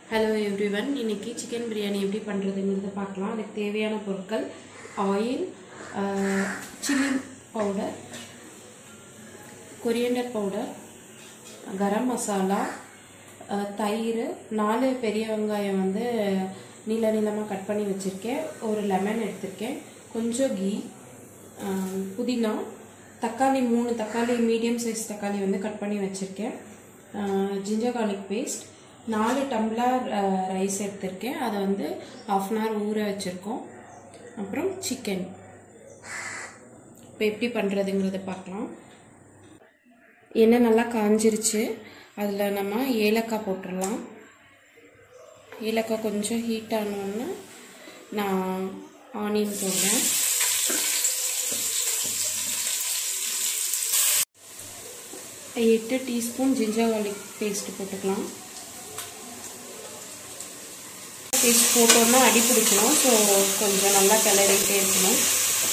hello everyone இன்னைக்கு chicken biryani எப்படி பண்ணுறதுங்கிறத பார்க்கலாம் அதுக்கு தேவையான பொருட்கள் oil chilli powder coriander powder garam masala அஹ், தயிர் நாலு பெரிய வெங்காயம் வந்து நீள நீளமாக கட் பண்ணி வச்சுருக்கேன் ஒரு லெமன் எடுத்திருக்கேன் கொஞ்சம் கீ அஹ், புதினா தக்காளி மூணு தக்காளி மீடியம் சைஸ் தக்காளி வந்து கட் பண்ணி வச்சுருக்கேன் ஜிஞ்சர் garlic பேஸ்ட் நாலு டம்ளர் ரைஸ் எடுத்திருக்கேன் அதை வந்து ஆஃப் அன் ஹவர் ஊற வச்சுருக்கோம் அப்புறம் சிக்கன் இப்போ எப்படி பண்ணுறதுங்கிறத பார்க்கலாம் எண்ணெய் நல்லா காஞ்சிருச்சு அதில் நம்ம ஏலக்காய் போட்டுடலாம் ஏலக்காய் கொஞ்சம் ஹீட் ஆனோன்னு நான் ஆனியன் போடுறேன் எட்டு டீஸ்பூன் ஜிஞ்சர் garlic பேஸ்ட் போட்டுக்கலாம் பேஸ்ட் போட்டோன்னா அடி பிடிக்கணும் ஸோ கொஞ்சம் நல்லா கிளறிட்டே இருக்கணும்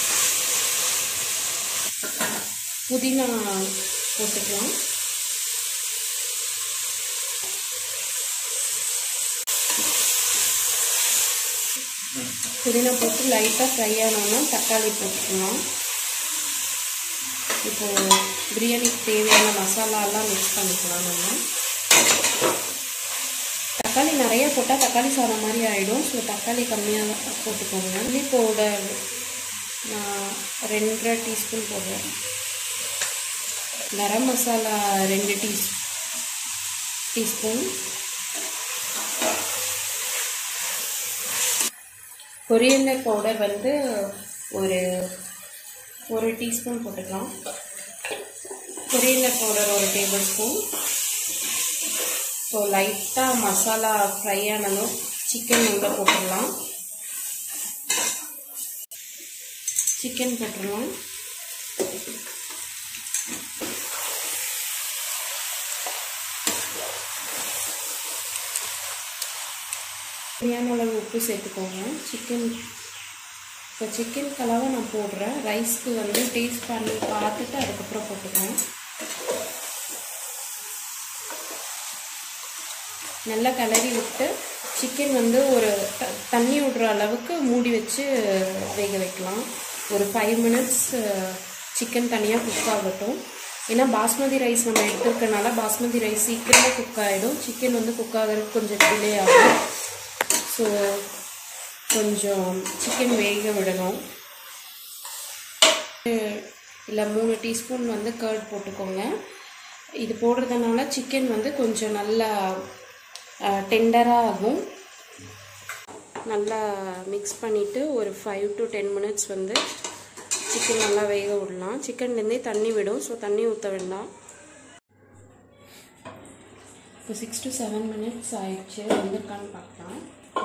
புதினா போட்டுக்கலாம் புதினா போட்டு லைட்டாக ஃப்ரை ஆனோன்னா தக்காளி போட்டுக்கலாம் இப்போ பிரியாணிக்கு தேவையான மசாலாலாம் மிக்ஸ் பண்ணிக்கலாம் நம்ம தக்காளி நிறைய போட்டால் தக்காளி சாதம் மாதிரி ஆகிடும் ஸோ தக்காளி கம்மியாக போட்டுக்கோங்க சில்லி பவுடர் நான் ரெண்டரை டீஸ்பூன் போடுறேன் கரம் மசாலா ரெண்டு டீஸ் டீஸ்பூன் கொரியண்டர் பவுடர் வந்து ஒரு ஒரு டீஸ்பூன் போட்டுக்கலாம் கொரியண்டர் பவுடர் ஒரு டேபிள் ஸ்பூன் ஸோ லைட்டாக மசாலா ஃப்ரை ஆனதும் சிக்கன் உள்ள போட்டுடலாம் சிக்கன் போட்டுடலாம் தேவையான அளவு உப்பு சேர்த்துக்கோங்க சிக்கன் இப்போ சிக்கன் கலவை நான் போடுறேன் ரைஸ்க்கு வந்து டேஸ்ட் பண்ணி பார்த்துட்டு அதுக்கப்புறம் போட்டுக்கோங்க நல்லா கிளறி விட்டு சிக்கன் வந்து ஒரு த- தண்ணி விடுற அளவுக்கு மூடி வச்சு வேக வைக்கலாம் ஒரு ஃபைவ் மினிட்ஸ் சிக்கன் தனியாக குக் ஆகட்டும் ஏன்னா பாஸ்மதி ரைஸ் நம்ம எடுத்துருக்கனால பாஸ்மதி ரைஸ் சீக்கிரமாக குக் ஆகிடும் சிக்கன் வந்து குக் ஆகிறதுக்கு கொஞ்சம் டிலே ஆகும் ஸோ கொஞ்சம் சிக்கன் வேக விடணும் இல்லை மூணு டீஸ்பூன் வந்து கர்ட் போட்டுக்கோங்க இது போடுறதுனால சிக்கன் வந்து கொஞ்சம் நல்லா டெண்டராக ஆகும் நல்லா மிக்ஸ் பண்ணிவிட்டு ஒரு ஃபைவ் டு டென் மினிட்ஸ் வந்து சிக்கன் நல்லா வேக விடலாம் சிக்கன்லேருந்தே தண்ணி விடும் ஸோ தண்ணி ஊற்ற வேண்டாம் இப்போ சிக்ஸ் டு செவன் மினிட்ஸ் ஆயிடுச்சு வெந்திருக்கான்னு பார்க்கலாம்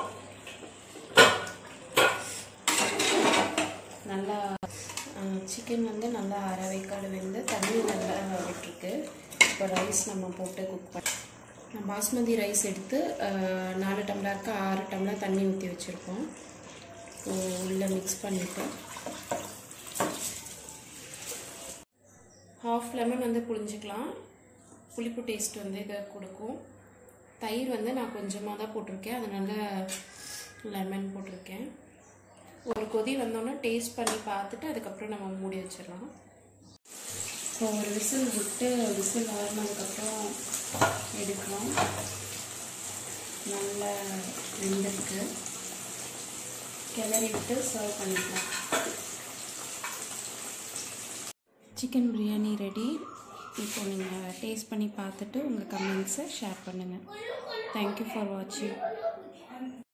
நல்லா சிக்கன் வந்து நல்லா அரை வேக்காடு வெந்து தண்ணி நல்லா விட்டுருக்கு இப்போ ரைஸ் நம்ம போட்டு குக் பண்ண நான் பாஸ்மதி ரைஸ் எடுத்து அஹ், நாலு டம்ளருக்கு ஆறு டம்ளர் தண்ணி ஊற்றி வச்சுருக்கோம் ஸோ உள்ளே மிக்ஸ் பண்ணிவிட்டு ஹாஃப் லெமன் வந்து புழிஞ்சிக்கலாம் புளிப்பு டேஸ்ட் வந்து இதை கொடுக்கும் தயிர் வந்து நான் கொஞ்சமாக தான் போட்டிருக்கேன் அதனால் லெமன் போட்டிருக்கேன் ஒரு கொதி வந்தோன்னே டேஸ்ட் பண்ணி பார்த்துட்டு அதுக்கப்புறம் நம்ம மூடி வச்சிடலாம் ஸோ ஒரு விசில் விட்டு விசில் ஆறுனதுக்கப்புறம் எடுக்கலாம் நல்லா வெந்திருக்கு கிளறி விட்டு சர்வ் பண்ணிக்கலாம் சிக்கன் பிரியாணி ரெடி இப்போ நீங்கள் டேஸ்ட் பண்ணி பார்த்துட்டு உங்கள் கமெண்ட்ஸை ஷேர் பண்ணுங்கள் தேங்க்யூ ஃபார் வாட்சிங்